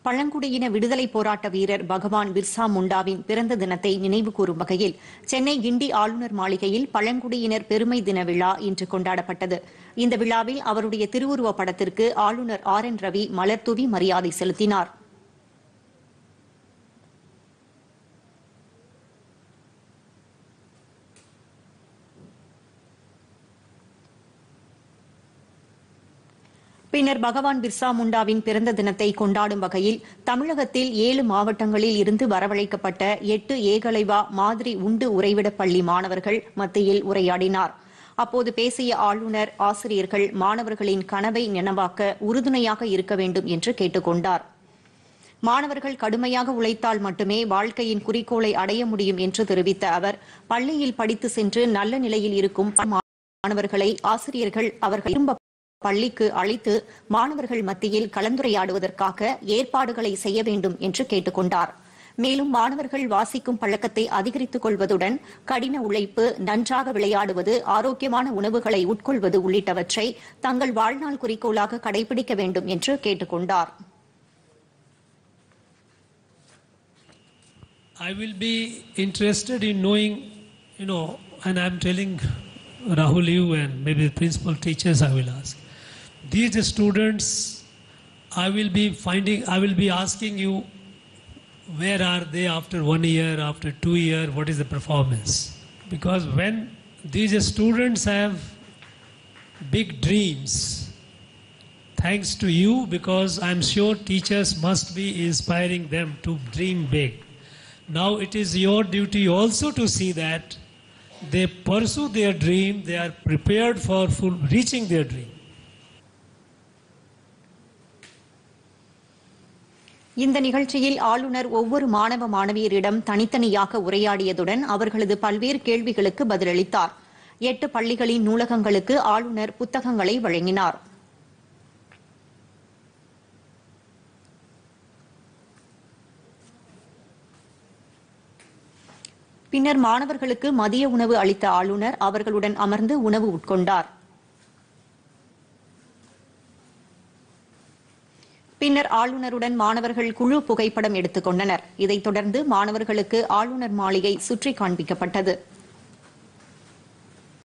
பழங்குடியின விடுதலை போராட்ட வீரர் பகவான் பிர்சா முண்டாவின் பிறந்த தினத்தை நினைவுகூரும் வகையில் சென்னை கிண்டி ஆளுநர் மாளிகையில் பழங்குடியினர் பெருமை தின விழா இன்று கொண்டாடப்பட்டது இந்த விழாவில் அவருடைய திருவுருவப் படத்திற்கு ஆளுநர் ஆர் என் ரவி மலர்தூவி மரியாதை செலுத்தினார் பின்னர் பகவான் பிர்சா முண்டாவின் பிறந்த தினத்தை கொண்டாடும் வகையில் தமிழகத்தில் ஏழு மாவட்டங்களில் இருந்து வரவழைக்கப்பட்ட எட்டு ஏகலைவா மாதிரி உண்டு உறைவிடப் பள்ளி மாணவர்கள் மத்தியில் உரையாடினார் அப்போது பேசிய ஆளுநர் ஆசிரியர்கள் மாணவர்களின் கனவை நினைவாக்க உறுதுணையாக இருக்க வேண்டும் என்று கேட்டுக் கொண்டார் மாணவர்கள் கடுமையாக உழைத்தால் மட்டுமே வாழ்க்கையின் குறிக்கோளை அடைய முடியும் என்று தெரிவித்த அவர் பள்ளியில் படித்து சென்று நல்ல நிலையில் இருக்கும் மாணவர்களை ஆசிரியர்கள் அவர்கள் திரும்ப பள்ளிக்கு அழைத்து மாணவர்கள் மத்தியில் கலந்துரையாடுவதற்காக ஏற்பாடுகளை செய்ய வேண்டும் என்று கேட்டுக் கொண்டார் மேலும் மாணவர்கள் வாசிக்கும் பழக்கத்தை அதிகரித்துக் கொள்வதுடன் கடின உழைப்பு நன்றாக விளையாடுவது ஆரோக்கியமான உணவுகளை உட்கொள்வது உள்ளிட்டவற்றை தங்கள் வாழ்நாள் குறிக்கோளாக கடைபிடிக்க வேண்டும் என்று கேட்டுக் கொண்டார் I will be interested in knowing, you know, and I'm telling Rahul, you and maybe the principal teachers, I will ask. These students, I will be finding, I will be asking you, where are they after one year, after two year, what is the performance? Because when these students have big dreams, thanks to you, because I'm sure teachers must be inspiring them to dream big. Now it is your duty also to see that they pursue their dream, they are prepared for full reaching their dream. இந்த நிகழ்ச்சியில் ஆளுநர் ஒவ்வொரு மாணவ மாணவியரிடம் தனித்தனியாக உரையாடியதுடன் அவர்களது பல்வேறு கேள்விகளுக்கு பதிலளித்தார் எட்டு பள்ளிகளின் நூலகங்களுக்கு ஆளுநர் புத்தகங்களை வழங்கினார் பின்னர் மாணவர்களுக்கு மதிய உணவு அளித்த ஆளுநர் அவர்களுடன் அமர்ந்து உணவு உட்கொண்டார் பின்னர் ஆளுநருடன் மாணவர்கள் குழு புகைப்படம் எடுத்துக் கொண்டனர் இதைத் தொடர்ந்து மாணவர்களுக்கு ஆளுநர் மாளிகை சுற்றி காண்பிக்கப்பட்டது